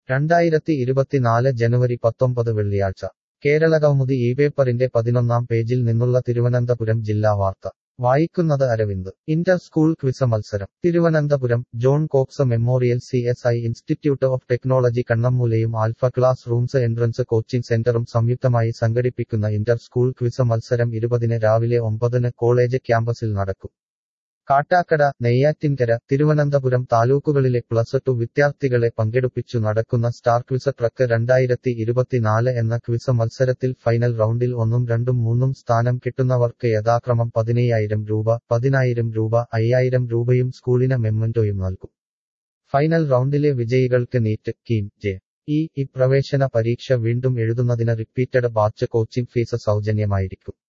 രണ്ടായിരത്തി ഇരുപത്തിനാല് ജനുവരി പത്തൊമ്പത് വെള്ളിയാഴ്ച കേരളകൗമുദി ഈ പേപ്പറിന്റെ പതിനൊന്നാം പേജിൽ നിന്നുള്ള തിരുവനന്തപുരം ജില്ലാ വാർത്ത വായിക്കുന്നത് അരവിന്ദ് ഇന്റർ സ്കൂൾ ക്വിസ മത്സരം Thiruvananthapuram John Cox memorial C S I institute of technology കണ്ണമ്മൂലയും Alpha class rooms entrance coaching സെന്ററും സംയുക്തമായി സംഘടിപ്പിക്കുന്ന ഇന്റർ സ്കൂൾ ക്വിസ മത്സരം ഇരുപതിന് രാവിലെ ഒമ്പതിന് കോളേജ് ക്യാമ്പസിൽ നടക്കും കാട്ടാക്കട നെയ്യാറ്റിൻകര തിരുവനന്തപുരം താലൂക്കുകളിലെ പ്ലസ് ടു വിദ്യാർത്ഥികളെ പങ്കെടുപ്പിച്ചു നടക്കുന്ന സ്റ്റാർ ക്വിസ ട്രക്ക് രണ്ടായിരത്തി ഇരുപത്തിനാല് എന്ന ക്വിസ മത്സരത്തിൽ ഫൈനൽ റൗണ്ടിൽ ഒന്നും രണ്ടും മൂന്നും സ്ഥാനം കിട്ടുന്നവർക്ക് യഥാക്രമം പതിനയ്യായിരം രൂപ പതിനായിരം രൂപ അയ്യായിരം രൂപയും സ്കൂളിന് മെമ്മന്റോയും നൽകും ഫൈനൽ റൗണ്ടിലെ വിജയികൾക്ക് NEET KEAM J E E പ്രവേശന പരീക്ഷ വീണ്ടും എഴുതുന്നതിന് റിപ്പീറ്റഡ് ബാച്ച് കോച്ചിംഗ് ഫീസ് സൗജന്യമായിരിക്കും